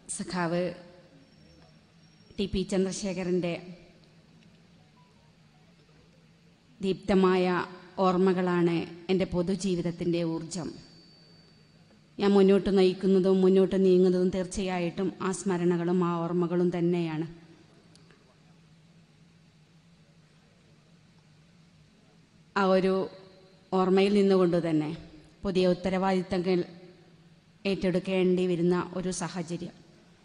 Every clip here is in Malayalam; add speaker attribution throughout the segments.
Speaker 1: സഖാവ് ടി പി ചന്ദ്രശേഖരൻ്റെ ദീപ്തമായ ഓർമ്മകളാണ് എൻ്റെ പൊതുജീവിതത്തിൻ്റെ ഊർജം ഞാൻ മുന്നോട്ട് നയിക്കുന്നതും മുന്നോട്ട് നീങ്ങുന്നതും തീർച്ചയായിട്ടും ആ സ്മരണകളും ആ ഓർമ്മകളും തന്നെയാണ് ആ ഒരു ഓർമ്മയിൽ നിന്നുകൊണ്ട് തന്നെ പുതിയ ഉത്തരവാദിത്തങ്ങൾ ഏറ്റെടുക്കേണ്ടി വരുന്ന ഒരു സാഹചര്യം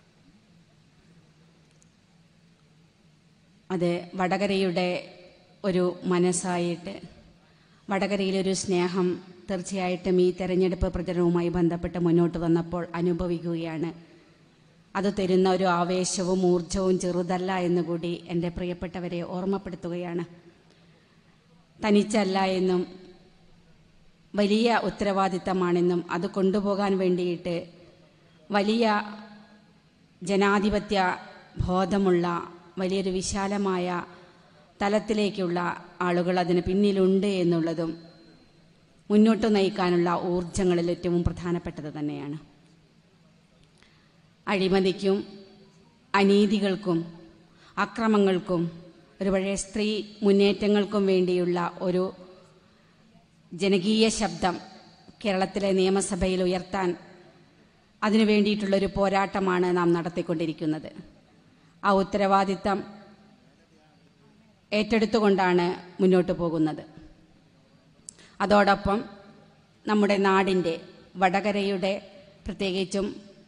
Speaker 1: അത് വടകരയുടെ ഒരു മനസ്സായിട്ട് വടകരയിലൊരു സ്നേഹം തീർച്ചയായിട്ടും ഈ തെരഞ്ഞെടുപ്പ് പ്രചരണവുമായി ബന്ധപ്പെട്ട് മുന്നോട്ട് വന്നപ്പോൾ അനുഭവിക്കുകയാണ് അത് തരുന്ന ഒരു ആവേശവും ഊർജവും ചെറുതല്ല എന്നുകൂടി എൻ്റെ പ്രിയപ്പെട്ടവരെ ഓർമ്മപ്പെടുത്തുകയാണ് തനിച്ചല്ല എന്നും വലിയ ഉത്തരവാദിത്തമാണെന്നും അത് കൊണ്ടുപോകാൻ വേണ്ടിയിട്ട് വലിയ ജനാധിപത്യ ബോധമുള്ള വലിയൊരു വിശാലമായ തലത്തിലേക്കുള്ള ആളുകൾ അതിന് പിന്നിലുണ്ട് എന്നുള്ളതും മുന്നോട്ട് നയിക്കാനുള്ള ഊർജങ്ങളിൽ ഏറ്റവും പ്രധാനപ്പെട്ടത് തന്നെയാണ് അഴിമതിക്കും അനീതികൾക്കും അക്രമങ്ങൾക്കും ഒരു പഴയ സ്ത്രീ മുന്നേറ്റങ്ങൾക്കും വേണ്ടിയുള്ള ഒരു ജനകീയ ശബ്ദം കേരളത്തിലെ നിയമസഭയിൽ ഉയർത്താൻ അതിനു വേണ്ടിയിട്ടുള്ളൊരു പോരാട്ടമാണ് നാം നടത്തിക്കൊണ്ടിരിക്കുന്നത് ആ ഉത്തരവാദിത്തം ഏറ്റെടുത്തുകൊണ്ടാണ് മുന്നോട്ട് പോകുന്നത് അതോടൊപ്പം നമ്മുടെ നാടിൻ്റെ വടകരയുടെ പ്രത്യേകിച്ചും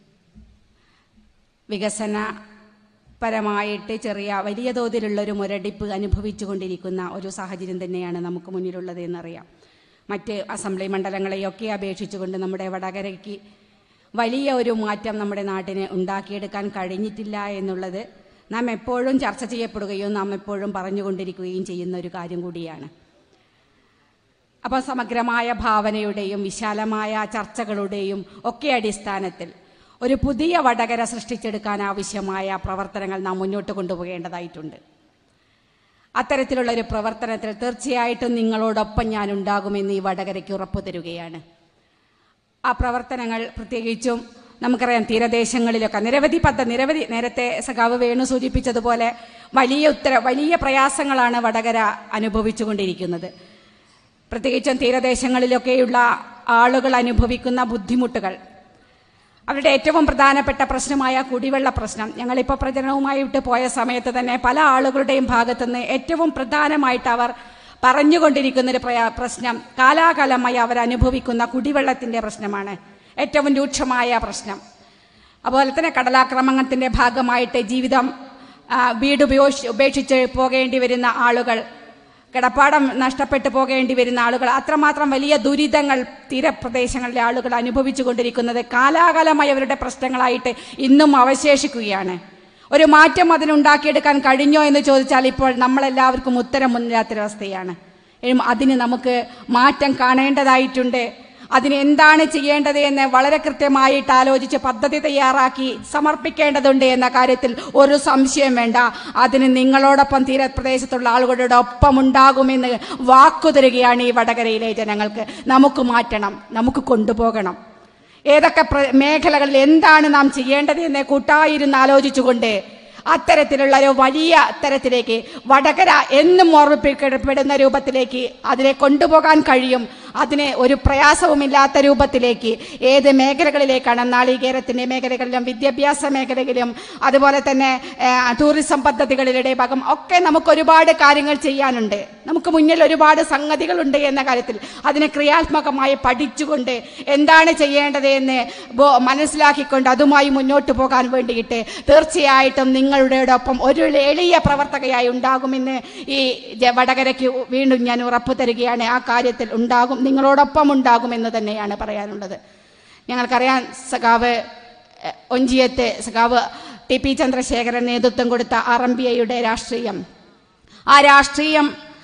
Speaker 1: വികസന പരമായിട്ട് ചെറിയ വലിയ തോതിലുള്ള ഒരു മുരടിപ്പ് അനുഭവിച്ചു കൊണ്ടിരിക്കുന്ന ഒരു സാഹചര്യം തന്നെയാണ് നമുക്ക് മുന്നിലുള്ളത് എന്നറിയാം മറ്റ് അസംബ്ലി മണ്ഡലങ്ങളെയൊക്കെ അപേക്ഷിച്ചുകൊണ്ട് നമ്മുടെ വടകരയ്ക്ക് വലിയ ഒരു മാറ്റം നമ്മുടെ നാട്ടിന് ഉണ്ടാക്കിയെടുക്കാൻ കഴിഞ്ഞിട്ടില്ല എന്നുള്ളത് നാം എപ്പോഴും ചർച്ച ചെയ്യപ്പെടുകയും നാം എപ്പോഴും പറഞ്ഞുകൊണ്ടിരിക്കുകയും ചെയ്യുന്ന ഒരു കാര്യം കൂടിയാണ് അപ്പോൾ സമഗ്രമായ ഭാവനയുടെയും വിശാലമായ ചർച്ചകളുടെയും ഒക്കെ അടിസ്ഥാനത്തിൽ ഒരു പുതിയ വടകര സൃഷ്ടിച്ചെടുക്കാൻ ആവശ്യമായ പ്രവർത്തനങ്ങൾ നാം മുന്നോട്ട് കൊണ്ടുപോകേണ്ടതായിട്ടുണ്ട് അത്തരത്തിലുള്ള ഒരു പ്രവർത്തനത്തിൽ തീർച്ചയായിട്ടും നിങ്ങളോടൊപ്പം ഞാൻ ഉണ്ടാകുമെന്ന് ഈ വടകരയ്ക്ക് ഉറപ്പു തരുകയാണ് ആ പ്രവർത്തനങ്ങൾ പ്രത്യേകിച്ചും നമുക്കറിയാം തീരദേശങ്ങളിലൊക്കെ നിരവധി പദ്ധ നിരവധി നേരത്തെ സഖാവ് വേണു സൂചിപ്പിച്ചതുപോലെ വലിയ ഉത്തര വലിയ പ്രയാസങ്ങളാണ് വടകര അനുഭവിച്ചുകൊണ്ടിരിക്കുന്നത് പ്രത്യേകിച്ചും തീരദേശങ്ങളിലൊക്കെയുള്ള ആളുകൾ അനുഭവിക്കുന്ന ബുദ്ധിമുട്ടുകൾ അവരുടെ ഏറ്റവും പ്രധാനപ്പെട്ട പ്രശ്നമായ കുടിവെള്ള പ്രശ്നം ഞങ്ങളിപ്പോൾ പ്രചരണവുമായിട്ട് പോയ സമയത്ത് തന്നെ പല ആളുകളുടെയും ഭാഗത്തുനിന്ന് ഏറ്റവും പ്രധാനമായിട്ട് അവർ പറഞ്ഞുകൊണ്ടിരിക്കുന്ന ഒരു പ്രയാ- പ്രശ്നം കാലാകാലമായി അവർ അനുഭവിക്കുന്ന കുടിവെള്ളത്തിന്റെ പ്രശ്നമാണ് ഏറ്റവും രൂക്ഷമായ പ്രശ്നം അതുപോലെ തന്നെ കടലാക്രമണത്തിന്റെ ഭാഗമായിട്ട് ജീവിതം ആ, വീട് ഉപയോഗിച്ച് ഉപേക്ഷിച്ച് പോകേണ്ടി വരുന്ന ആളുകൾ കിടപ്പാടം നഷ്ടപ്പെട്ടു പോകേണ്ടി വരുന്ന ആളുകൾ അത്രമാത്രം വലിയ ദുരിതങ്ങൾ തീരപ്രദേശങ്ങളിലെ ആളുകൾ അനുഭവിച്ചു കൊണ്ടിരിക്കുന്നത് കാലാകാലമായി അവരുടെ പ്രശ്നങ്ങളായിട്ട് ഇന്നും അവശേഷിക്കുകയാണ് ഒരു മാറ്റം അതിനുണ്ടാക്കിയെടുക്കാൻ കഴിഞ്ഞോ എന്ന് ചോദിച്ചാൽ ഇപ്പോൾ നമ്മളെല്ലാവർക്കും ഉത്തരം മുന്നില്ലാത്തൊരവസ്ഥയാണ് എഴും അതിന് നമുക്ക് മാറ്റം കാണേണ്ടതായിട്ടുണ്ട് അതിന് എന്താണ് ചെയ്യേണ്ടത് എന്ന് വളരെ കൃത്യമായിട്ട് ആലോചിച്ച് പദ്ധതി തയ്യാറാക്കി സമർപ്പിക്കേണ്ടതുണ്ട് എന്ന കാര്യത്തിൽ ഒരു സംശയം വേണ്ട അതിന് നിങ്ങളോടൊപ്പം തീരപ്രദേശത്തുള്ള ആളുകളുടെ ഒപ്പം ഉണ്ടാകുമെന്ന് വാക്കു തരികയാണ് ഈ വടകരയിലെ ജനങ്ങൾക്ക് നമുക്ക് മാറ്റണം നമുക്ക് കൊണ്ടുപോകണം ഏതൊക്കെ പ്ര- മേഖലകളിൽ എന്താണ് നാം ചെയ്യേണ്ടത് എന്ന് കൂട്ടായിരുന്ന് ആലോചിച്ചുകൊണ്ട് അത്തരത്തിലുള്ള ഒരു വലിയ തരത്തിലേക്ക് വടകര എന്നും ഓർമ്മിപ്പിക്കപ്പെടുന്ന രൂപത്തിലേക്ക് അതിനെ കൊണ്ടുപോകാൻ കഴിയും അതിന് ഒരു പ്രയാസവുമില്ലാത്ത രൂപത്തിലേക്ക് ഏത് മേഖലകളിലേക്കാണ് നാളികേരത്തിന്റെ മേഖലകളിലും വിദ്യാഭ്യാസ മേഖലകളിലും അതുപോലെ തന്നെ ആ, ടൂറിസം പദ്ധതികളിലെ ഭാഗം ഒക്കെ നമുക്ക് ഒരുപാട് കാര്യങ്ങൾ ചെയ്യാനുണ്ട് നമുക്ക് മുന്നിൽ ഒരുപാട് സംഗതികളുണ്ട് എന്ന കാര്യത്തിൽ അതിനെ ക്രിയാത്മകമായി പഠിച്ചുകൊണ്ട് എന്താണ് ചെയ്യേണ്ടത് എന്ന് ബോ- മനസ്സിലാക്കിക്കൊണ്ട് അതുമായി മുന്നോട്ട് പോകാൻ വേണ്ടിയിട്ട് തീർച്ചയായിട്ടും നിങ്ങളുടെ ഒപ്പം ഒരു എളിയ പ്രവർത്തകയായി ഉണ്ടാകുമെന്ന് ഈ ജ- വടകരയ്ക്ക് വീണ്ടും ഞാൻ ഉറപ്പു തരികയാണ് ആ കാര്യത്തിൽ ഉണ്ടാകും നിങ്ങളോടൊപ്പം ഉണ്ടാകുമെന്ന് തന്നെയാണ് പറയാനുള്ളത് ഞങ്ങൾക്കറിയാം സഖാവ് എഹ്, ഒഞ്ചിയത്തെ സഖാവ് ടി പി ചന്ദ്രശേഖരൻ നേതൃത്വം കൊടുത്ത ആർ എം ബി ഐയുടെ രാഷ്ട്രീയം ആ രാഷ്ട്രീയം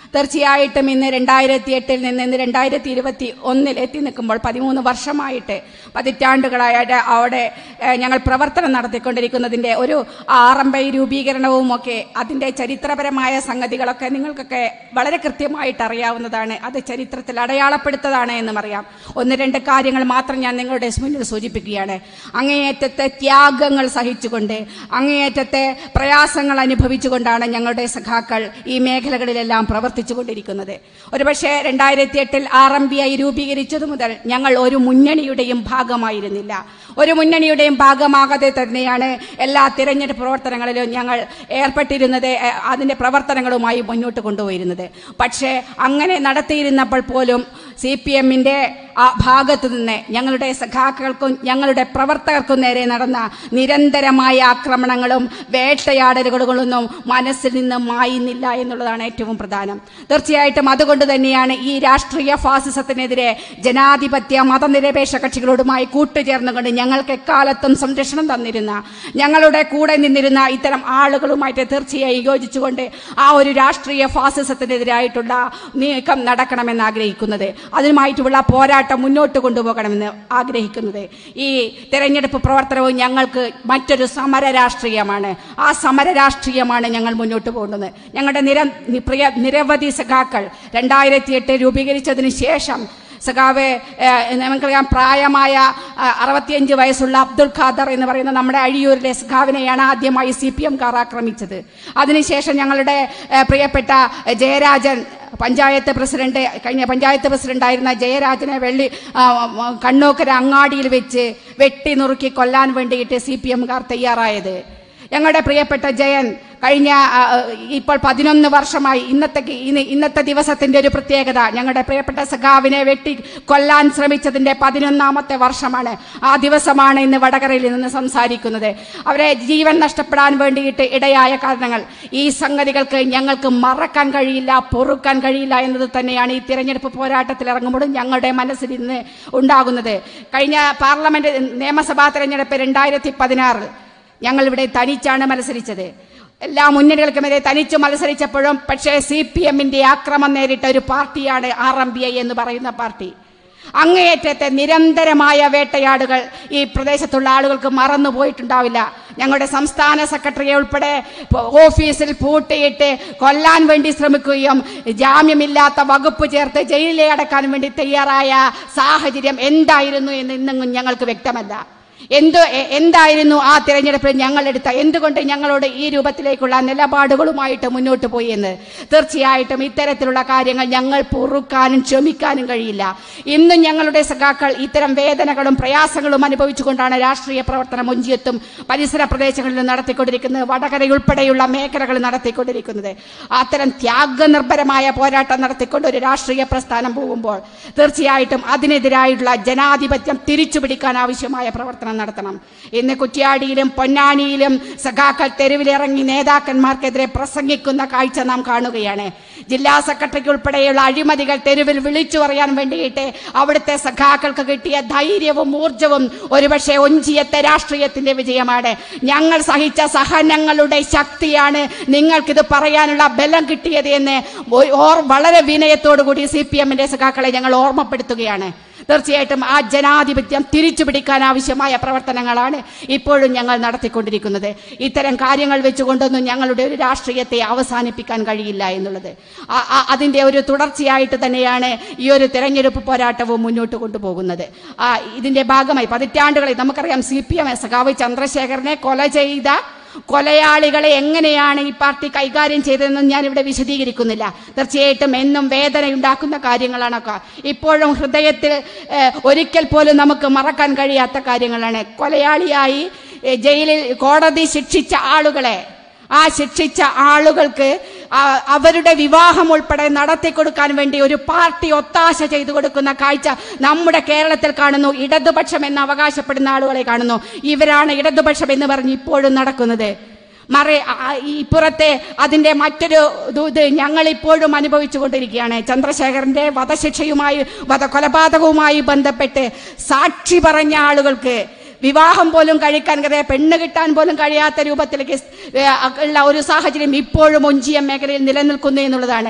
Speaker 1: തീർച്ചയായിട്ടും ഇന്ന് രണ്ടായിരത്തി എട്ടിൽ നിന്ന് ഇന്ന് രണ്ടായിരത്തി ഇരുപത്തി ഒന്നിൽ എത്തി നിൽക്കുമ്പോൾ പതിമൂന്ന് വർഷമായിട്ട് പതിറ്റാണ്ടുകളായിട്ട് അവിടെ ഏഹ്, ഞങ്ങൾ പ്രവർത്തനം നടത്തിക്കൊണ്ടിരിക്കുന്നതിൻ്റെ ഒരു ആർ എം ഐ രൂപീകരണവും ഒക്കെ അതിൻ്റെ ചരിത്രപരമായ സംഗതികളൊക്കെ നിങ്ങൾക്കൊക്കെ വളരെ കൃത്യമായിട്ട് അറിയാവുന്നതാണ് അത് ചരിത്രത്തിൽ അടയാളപ്പെടുത്തതാണ് എന്നും അറിയാം ഒന്ന് രണ്ട് കാര്യങ്ങൾ മാത്രം ഞാൻ നിങ്ങളുടെ മുന്നിൽ സൂചിപ്പിക്കുകയാണ് അങ്ങേയറ്റത്തെ ത്യാഗങ്ങൾ സഹിച്ചുകൊണ്ട് അങ്ങേയറ്റത്തെ പ്രയാസങ്ങൾ അനുഭവിച്ചുകൊണ്ടാണ് ഞങ്ങളുടെ സഖാക്കൾ ഈ മേഖലകളിലെല്ലാം പ്രവർത്തിച്ചുകൊണ്ടിരിക്കുന്നത് ഒരുപക്ഷെ രണ്ടായിരത്തി എട്ടിൽ ആർ എം ബി ഐ രൂപീകരിച്ചതു മുതൽ ഞങ്ങൾ ഒരു മുന്നണിയുടെയും ഭാഗമായിരുന്നില്ല ഒരു മുന്നണിയുടെയും ഭാഗമാകാതെ തന്നെയാണ് എല്ലാ തിരഞ്ഞെടുപ്പ് പ്രവർത്തനങ്ങളിലും ഞങ്ങൾ ഏർപ്പെട്ടിരുന്നത് എ, അതിന്റെ പ്രവർത്തനങ്ങളുമായി മുന്നോട്ട് കൊണ്ടുപോയിരുന്നത് പക്ഷേ അങ്ങനെ നടത്തിയിരുന്നപ്പോൾ പോലും സി പി എമ്മിന്റെ ആ ഭാഗത്തു നിന്ന് ഞങ്ങളുടെ സഖാക്കൾക്കും ഞങ്ങളുടെ പ്രവർത്തകർക്കും നേരെ നടന്ന നിരന്തരമായ ആക്രമണങ്ങളും വേട്ടയാടലുകളൊന്നും മനസ്സിൽ നിന്ന് മായുന്നില്ല എന്നുള്ളതാണ് ഏറ്റവും പ്രധാനം തീർച്ചയായിട്ടും അതുകൊണ്ട് തന്നെയാണ് ഈ രാഷ്ട്രീയ ഫാസിസത്തിനെതിരെ ജനാധിപത്യ മതനിരപേക്ഷ കക്ഷികളോടുമായി കൂട്ടുചേർന്നുകൊണ്ട് ഞങ്ങൾക്ക് എക്കാലത്തും സംരക്ഷണം തന്നിരുന്ന ഞങ്ങളുടെ കൂടെ നിന്നിരുന്ന ഇത്തരം ആളുകളുമായിട്ട് തീർച്ചയായും യോജിച്ചുകൊണ്ട് ആ ഒരു രാഷ്ട്രീയ ഫാസിസത്തിനെതിരായിട്ടുള്ള നീക്കം നടക്കണമെന്ന് ആഗ്രഹിക്കുന്നത് അതിനുമായിട്ടുള്ള പോരാട്ടം മുന്നോട്ട് കൊണ്ടുപോകണമെന്ന് ആഗ്രഹിക്കുന്നത് ഈ തെരഞ്ഞെടുപ്പ് പ്രവർത്തനവും ഞങ്ങൾക്ക് മറ്റൊരു സമര രാഷ്ട്രീയമാണ് ആ സമര രാഷ്ട്രീയമാണ് ഞങ്ങൾ മുന്നോട്ട് പോകുന്നത് ഞങ്ങളുടെ നിര നി- പ്രിയ നിരവധി സഖാക്കൾ രണ്ടായിരത്തി എട്ട് രൂപീകരിച്ചതിന് ശേഷം സഖാവ് ഏഹ്, നമുക്കറിയാം പ്രായമായ ആ, അറുപത്തിയഞ്ച് വയസ്സുള്ള അബ്ദുൽ ഖാദർ എന്ന് പറയുന്ന നമ്മുടെ അഴിയൂരിലെ സഖാവിനെയാണ് ആദ്യമായി സി പി എം കാർ ആക്രമിച്ചത് അതിനുശേഷം ഞങ്ങളുടെ ഏഹ്, പ്രിയപ്പെട്ട ജയരാജൻ പഞ്ചായത്ത് പ്രസിഡന്റ് കഴിഞ്ഞ പഞ്ചായത്ത് പ്രസിഡന്റായിരുന്ന ജയരാജനെ വെള്ളി ആ, ആ, കണ്ണൂക്കര അങ്ങാടിയിൽ വെച്ച് വെട്ടി നുറുക്കി കൊല്ലാൻ വേണ്ടിയിട്ട് സി പി എംകാർ തയ്യാറായത് ഞങ്ങളുടെ പ്രിയപ്പെട്ട ജയൻ കഴിഞ്ഞ ആ, ആ, ഇപ്പോൾ പതിനൊന്ന് വർഷമായി ഇന്നത്തെ ഇന്ന് ഇന്നത്തെ ദിവസത്തിന്റെ ഒരു പ്രത്യേകത ഞങ്ങളുടെ പ്രിയപ്പെട്ട സഖാവിനെ വെട്ടി കൊല്ലാൻ ശ്രമിച്ചതിന്റെ പതിനൊന്നാമത്തെ വർഷമാണ് ആ ദിവസമാണ് ഇന്ന് വടകരയിൽ നിന്ന് സംസാരിക്കുന്നത് അവരെ ജീവൻ നഷ്ടപ്പെടാൻ വേണ്ടിയിട്ട് ഇടയായ കാരണങ്ങൾ ഈ സംഗതികൾക്ക് ഞങ്ങൾക്ക് മറക്കാൻ കഴിയില്ല പൊറുക്കാൻ കഴിയില്ല എന്നത് തന്നെയാണ് ഈ തിരഞ്ഞെടുപ്പ് പോരാട്ടത്തിൽ ഇറങ്ങുമ്പോഴും ഞങ്ങളുടെ മനസ്സിൽ ഇന്ന് ഉണ്ടാകുന്നത് കഴിഞ്ഞ പാർലമെന്റ് നിയമസഭാ തെരഞ്ഞെടുപ്പ് രണ്ടായിരത്തി പതിനാറിൽ ഞങ്ങൾ ഇവിടെ തനിച്ചാണ് മത്സരിച്ചത് എല്ലാ മുന്നണികൾക്കുമെതിരെ തനിച്ച് മത്സരിച്ചപ്പോഴും പക്ഷേ സി പി എമ്മിന്റെ ആക്രമം നേരിട്ട ഒരു പാർട്ടിയാണ് ആർ എം ബി ഐ എന്ന് പറയുന്ന പാർട്ടി അങ്ങേയറ്റത്തെ നിരന്തരമായ വേട്ടയാടുകൾ ഈ പ്രദേശത്തുള്ള ആളുകൾക്ക് മറന്നു പോയിട്ടുണ്ടാവില്ല ഞങ്ങളുടെ സംസ്ഥാന സെക്രട്ടറിയെ ഉൾപ്പെടെ പ- ഓഫീസിൽ പൂട്ടിയിട്ട് കൊല്ലാൻ വേണ്ടി ശ്രമിക്കുകയും ജാമ്യമില്ലാത്ത വകുപ്പ് ചേർത്ത് ജയിലിലെ അടക്കാൻ വേണ്ടി തയ്യാറായ സാഹചര്യം എന്തായിരുന്നു എന്ന് ഇന്നും ഞങ്ങൾക്ക് വ്യക്തമല്ല എന്ത് എ- എന്തായിരുന്നു ആ തിരഞ്ഞെടുപ്പിൽ ഞങ്ങൾ എടുത്ത എന്തുകൊണ്ട് ഞങ്ങളോട് ഈ രൂപത്തിലേക്കുള്ള നിലപാടുകളുമായിട്ട് മുന്നോട്ട് പോയി എന്ന് തീർച്ചയായിട്ടും ഇത്തരത്തിലുള്ള കാര്യങ്ങൾ ഞങ്ങൾ പൊറുക്കാനും ക്ഷമിക്കാനും കഴിയില്ല ഇന്നും ഞങ്ങളുടെ സഖാക്കൾ ഇത്തരം വേദനകളും പ്രയാസങ്ങളും അനുഭവിച്ചുകൊണ്ടാണ് രാഷ്ട്രീയ പ്രവർത്തനം ഒഞ്ചിയത്തും പരിസര പ്രദേശങ്ങളിലും നടത്തിക്കൊണ്ടിരിക്കുന്നത് വടകരയുൾപ്പെടെയുള്ള മേഖലകൾ നടത്തിക്കൊണ്ടിരിക്കുന്നത് അത്തരം ത്യാഗനിർഭരമായ പോരാട്ടം നടത്തിക്കൊണ്ട് ഒരു രാഷ്ട്രീയ പ്രസ്ഥാനം പോകുമ്പോൾ തീർച്ചയായിട്ടും അതിനെതിരായിട്ടുള്ള ജനാധിപത്യം തിരിച്ചുപിടിക്കാൻ ആവശ്യമായ പ്രവർത്തനം നടത്തണം ഇന്ന് കുറ്റ്യാടിയിലും പൊന്നാനിയിലും സഖാക്കൾ തെരുവിലിറങ്ങി നേതാക്കന്മാർക്കെതിരെ പ്രസംഗിക്കുന്ന കാഴ്ച നാം കാണുകയാണ് ജില്ലാ സെക്രട്ടറിക്ക് ഉൾപ്പെടെയുള്ള അഴിമതികൾ തെരുവിൽ വിളിച്ചു പറയാൻ വേണ്ടിയിട്ട് അവിടുത്തെ സഖാക്കൾക്ക് കിട്ടിയ ധൈര്യവും ഊർജവും ഒരുപക്ഷെ ഒഞ്ചിയത്തെ രാഷ്ട്രീയത്തിന്റെ വിജയമാണ് ഞങ്ങൾ സഹിച്ച സഹനങ്ങളുടെ ശക്തിയാണ് നിങ്ങൾക്കിത് പറയാനുള്ള ബലം കിട്ടിയത് എന്ന് ഒ- ഓർ വളരെ വിനയത്തോടുകൂടി സി പി എമ്മിന്റെ സഖാക്കളെ ഞങ്ങൾ ഓർമ്മപ്പെടുത്തുകയാണ് തീർച്ചയായിട്ടും ആ ജനാധിപത്യം തിരിച്ചു പിടിക്കാൻ ആവശ്യമായ പ്രവർത്തനങ്ങളാണ് ഇപ്പോഴും ഞങ്ങൾ നടത്തിക്കൊണ്ടിരിക്കുന്നത് ഇത്തരം കാര്യങ്ങൾ വെച്ചുകൊണ്ടൊന്നും ഞങ്ങളുടെ ഒരു രാഷ്ട്രീയത്തെ അവസാനിപ്പിക്കാൻ കഴിയില്ല എന്നുള്ളത് ആ- ആ- അതിന്റെ ഒരു തുടർച്ചയായിട്ട് തന്നെയാണ് ഈ ഒരു തെരഞ്ഞെടുപ്പ് പോരാട്ടവും മുന്നോട്ട് കൊണ്ടുപോകുന്നത് ആ ഇതിന്റെ ഭാഗമായി പതിറ്റാണ്ടുകളിൽ നമുക്കറിയാം സി പി എം സഖാവ് ചന്ദ്രശേഖരനെ കൊല ചെയ്ത കൊലയാളികളെ എങ്ങനെയാണ് ഈ പാർട്ടി കൈകാര്യം ചെയ്തതെന്ന് ഞാനിവിടെ വിശദീകരിക്കുന്നില്ല തീർച്ചയായിട്ടും എന്നും വേദനയുണ്ടാക്കുന്ന കാര്യങ്ങളാണൊക്കെ ഇപ്പോഴും ഹൃദയത്തിൽ ഏഹ്, ഒരിക്കൽ പോലും നമുക്ക് മറക്കാൻ കഴിയാത്ത കാര്യങ്ങളാണ് കൊലയാളിയായി ഏഹ്, ജയിലിൽ കോടതി ശിക്ഷിച്ച ആളുകളെ ആ ശിക്ഷിച്ച ആളുകൾക്ക് ആ- അവരുടെ വിവാഹം ഉൾപ്പെടെ നടത്തി കൊടുക്കാൻ വേണ്ടി ഒരു പാർട്ടി ഒത്താശ ചെയ്തു കൊടുക്കുന്ന കാഴ്ച നമ്മുടെ കേരളത്തിൽ കാണുന്നു ഇടതുപക്ഷം എന്ന് അവകാശപ്പെടുന്ന ആളുകളെ കാണുന്നു ഇവരാണ് ഇടതുപക്ഷം എന്ന് പറഞ്ഞ് ഇപ്പോഴും നടക്കുന്നത് മറി ആ- ആ- ഈ ഇപ്പുറത്തെ അതിന്റെ മറ്റൊരു ഇത് ഇത് ഞങ്ങൾ ഇപ്പോഴും അനുഭവിച്ചു കൊണ്ടിരിക്കുകയാണ് ചന്ദ്രശേഖരന്റെ വധശിക്ഷയുമായി വധ കൊലപാതകവുമായി ബന്ധപ്പെട്ട് സാക്ഷി പറഞ്ഞ ആളുകൾക്ക് വിവാഹം പോലും കഴിക്കാൻ കഴിയാ പെണ്ണ് കിട്ടാൻ പോലും കഴിയാത്ത രൂപത്തിലേക്ക് സ്- ഏ, ഉള്ള ഒരു സാഹചര്യം ഇപ്പോഴും ഒഞ്ചിയം മേഖലയിൽ നിലനിൽക്കുന്നു എന്നുള്ളതാണ്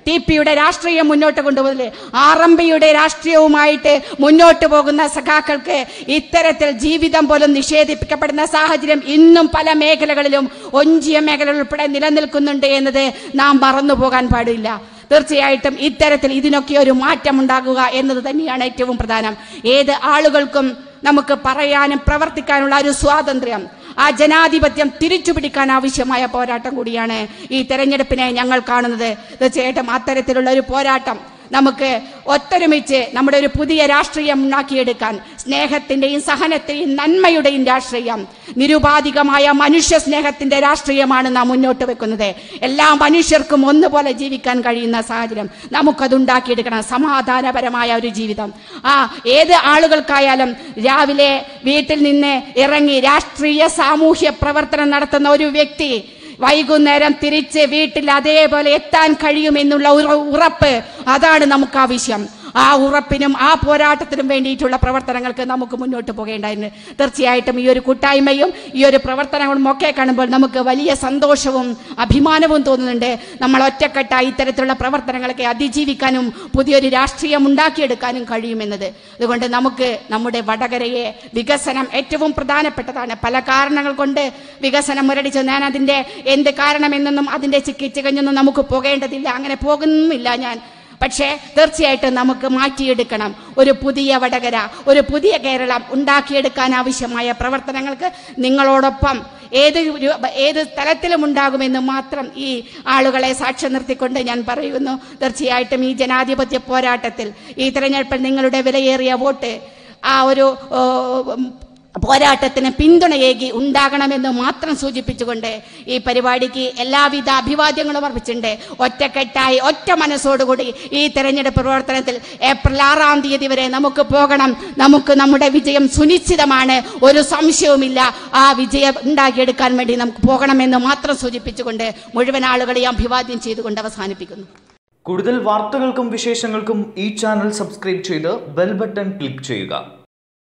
Speaker 1: ടി പിയുടെ രാഷ്ട്രീയം മുന്നോട്ട് കൊണ്ടുപോകുന്നത് ആർ എം പിയുടെ രാഷ്ട്രീയവുമായിട്ട് മുന്നോട്ട് പോകുന്ന സഖാക്കൾക്ക് ഇത്തരത്തിൽ ജീവിതം പോലും നിഷേധിപ്പിക്കപ്പെടുന്ന സാഹചര്യം ഇന്നും പല മേഖലകളിലും ഒഞ്ചിയ മേഖല ഉൾപ്പെടെ നിലനിൽക്കുന്നുണ്ട് എന്നത് നാം മറന്നു പോകാൻ പാടില്ല തീർച്ചയായിട്ടും ഇത്തരത്തിൽ ഇതിനൊക്കെ ഒരു മാറ്റം ഉണ്ടാകുക എന്നത് തന്നെയാണ് ഏറ്റവും പ്രധാനം ഏത് ആളുകൾക്കും നമുക്ക് പറയാനും പ്രവർത്തിക്കാനുള്ള ഒരു സ്വാതന്ത്ര്യം ആ ജനാധിപത്യം തിരിച്ചുപിടിക്കാൻ ആവശ്യമായ പോരാട്ടം കൂടിയാണ് ഈ തെരഞ്ഞെടുപ്പിനെ ഞങ്ങൾ കാണുന്നത് തീർച്ചയായിട്ടും അത്തരത്തിലുള്ള ഒരു പോരാട്ടം നമുക്ക് ഒത്തൊരുമിച്ച് നമ്മുടെ ഒരു പുതിയ രാഷ്ട്രീയം ഉണ്ടാക്കിയെടുക്കാൻ സ്നേഹത്തിന്റെയും സഹനത്തിന്റെയും നന്മയുടെയും രാഷ്ട്രീയം നിരുപാധികമായ മനുഷ്യ സ്നേഹത്തിന്റെ രാഷ്ട്രീയമാണ് നാം മുന്നോട്ട് വെക്കുന്നത് എല്ലാ മനുഷ്യർക്കും ഒന്നുപോലെ ജീവിക്കാൻ കഴിയുന്ന സാഹചര്യം നമുക്കത് ഉണ്ടാക്കിയെടുക്കണം സമാധാനപരമായ ഒരു ജീവിതം ആ ഏത് ആളുകൾക്കായാലും രാവിലെ വീട്ടിൽ നിന്ന് ഇറങ്ങി രാഷ്ട്രീയ സാമൂഹ്യ പ്രവർത്തനം നടത്തുന്ന ഒരു വ്യക്തി വൈകുന്നേരം തിരിച്ച് വീട്ടിൽ അതേപോലെ എത്താൻ കഴിയുമെന്നുള്ള ഒരു ഉറപ്പ് അതാണ് നമുക്ക് ആവശ്യം ആ ഉറപ്പിനും ആ പോരാട്ടത്തിനും വേണ്ടിയിട്ടുള്ള പ്രവർത്തനങ്ങൾക്ക് നമുക്ക് മുന്നോട്ട് പോകേണ്ടതിന് തീർച്ചയായിട്ടും ഈ ഒരു കൂട്ടായ്മയും ഈ ഒരു പ്രവർത്തനങ്ങളും ഒക്കെ കാണുമ്പോൾ നമുക്ക് വലിയ സന്തോഷവും അഭിമാനവും തോന്നുന്നുണ്ട് നമ്മൾ ഒറ്റക്കെട്ടായി ഇത്തരത്തിലുള്ള പ്രവർത്തനങ്ങളൊക്കെ അതിജീവിക്കാനും പുതിയൊരു രാഷ്ട്രീയം ഉണ്ടാക്കിയെടുക്കാനും കഴിയുമെന്നത് അതുകൊണ്ട് നമുക്ക് നമ്മുടെ വടകരയെ വികസനം ഏറ്റവും പ്രധാനപ്പെട്ടതാണ് പല കാരണങ്ങൾ കൊണ്ട് വികസനം മുരടിച്ച് ഞാൻ അതിൻ്റെ എന്ത് കാരണമെന്നൊന്നും അതിൻ്റെ ചിക്കിച്ചികഞ്ഞൊന്നും നമുക്ക് പോകേണ്ടതില്ല അങ്ങനെ പോകുന്നില്ല ഞാൻ പക്ഷേ തീർച്ചയായിട്ടും നമുക്ക് മാറ്റിയെടുക്കണം ഒരു പുതിയ വടകര ഒരു പുതിയ കേരളം ഉണ്ടാക്കിയെടുക്കാൻ ആവശ്യമായ പ്രവർത്തനങ്ങൾക്ക് നിങ്ങളോടൊപ്പം ഏത് രു- ഏത് തലത്തിലും ഉണ്ടാകുമെന്ന് മാത്രം ഈ ആളുകളെ സാക്ഷ്യം നിർത്തിക്കൊണ്ട് ഞാൻ പറയുന്നു തീർച്ചയായിട്ടും ഈ ജനാധിപത്യ പോരാട്ടത്തിൽ ഈ തെരഞ്ഞെടുപ്പിൽ നിങ്ങളുടെ വിലയേറിയ വോട്ട് ആ ഒരു ഓ, ഉം, പോരാട്ടത്തിന് പിന്തുണയേകി ഉണ്ടാകണമെന്ന് മാത്രം സൂചിപ്പിച്ചുകൊണ്ട് ഈ പരിപാടിക്ക് എല്ലാവിധ അഭിവാദ്യങ്ങളും അർപ്പിച്ചിട്ടുണ്ട് ഒറ്റക്കെട്ടായി ഒറ്റ മനസ്സോടുകൂടി ഈ തെരഞ്ഞെടുപ്പ് പ്രവർത്തനത്തിൽ ഏപ്രിൽ ആറാം തീയതി വരെ നമുക്ക് പോകണം നമുക്ക് നമ്മുടെ വിജയം സുനിശ്ചിതമാണ് ഒരു സംശയവുമില്ല ആ വിജയം ഉണ്ടാക്കിയെടുക്കാൻ വേണ്ടി നമുക്ക് പോകണമെന്ന് മാത്രം സൂചിപ്പിച്ചുകൊണ്ട് മുഴുവൻ ആളുകളെയും അഭിവാദ്യം ചെയ്തുകൊണ്ട് അവസാനിപ്പിക്കുന്നു
Speaker 2: കൂടുതൽ വാർത്തകൾക്കും വിശേഷങ്ങൾക്കും ഈ ചാനൽ സബ്സ്ക്രൈബ് ചെയ്ത് ബെൽ ബട്ടൺ ക്ലിക്ക് ചെയ്യുക